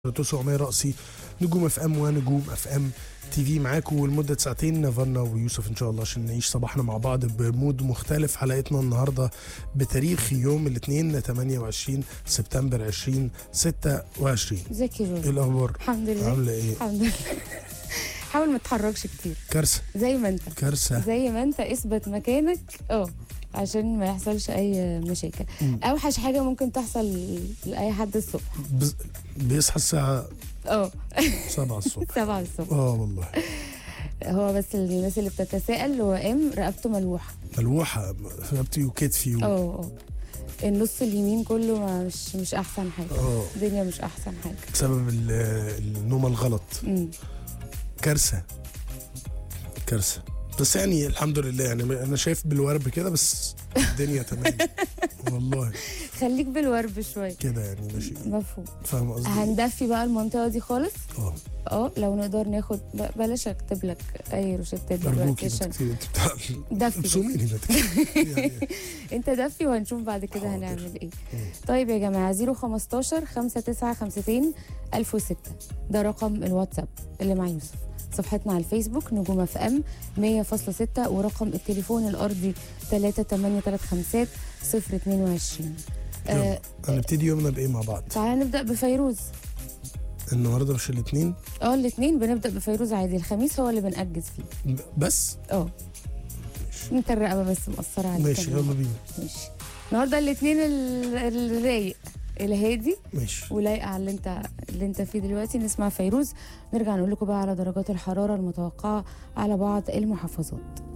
900 رأسي نجوم اف ام ونجوم اف ام تي في معاكم لمدة ساعتين نافانا ويوسف ان شاء الله عشان نعيش صباحنا مع بعض بمود مختلف حلقتنا النهارده بتاريخ يوم الاثنين 28 سبتمبر 2026 ازيك يا ايه جورج الاخبار؟ الحمد لله عاملة ايه؟ الحمد لله حاول ما تتحركش كتير كارثة زي ما انت كارثة زي ما انت اثبت مكانك اه عشان ما يحصلش اي مشاكل مم. اوحش حاجه ممكن تحصل لاي حد الصبح بز... بيصحى الساعة اه 7 الصبح 7 الصبح اه والله هو بس الناس اللي بتتساءل هو قام رقبته ملوحه ملوحة في رقبتي وكتفي و... اه اه النص اليمين كله ما- مش مش احسن حاجه اه الدنيا مش احسن حاجه بسبب ال- النوم الغلط امم كارثه كارثه بس يعني الحمد لله يعني انا شايف بالورب كده بس الدنيا تمام والله خليك بالورب شويه كده يعني ماشي مفهوم فاهم قصدي هندفي بقى المنطقه دي خالص اه اه لو نقدر ناخد ب- بلاش اكتب لك اي روشتات ارجوكي دلوقتي ما عشان تكتبي انت بتاع دفي بس. ابصميني ما تكتبي. يعني انت دفي وهنشوف بعد كده حاضر. هنعمل ايه مم. طيب يا جماعه 015 5952 1006 ده رقم الواتساب اللي مع يوسف صفحتنا على الفيسبوك نجوم اف ام 100.6 ورقم التليفون الارضي 3835 022 آه يلا، هنبتدي يومنا بايه مع بعض تعالى نبدا بفيروز النهارده مش الاثنين اه الاثنين بنبدا بفيروز عادي الخميس هو اللي بنأجز فيه بس اه انت الرقبه بس مقصره عليك ماشي كمان. يلا بينا ماشي النهارده الاثنين الرايق الهادي ماشي ولايقه على اللي انت اللي انت فيه دلوقتي نسمع فيروز نرجع نقول لكم بقى على درجات الحراره المتوقعه على بعض المحافظات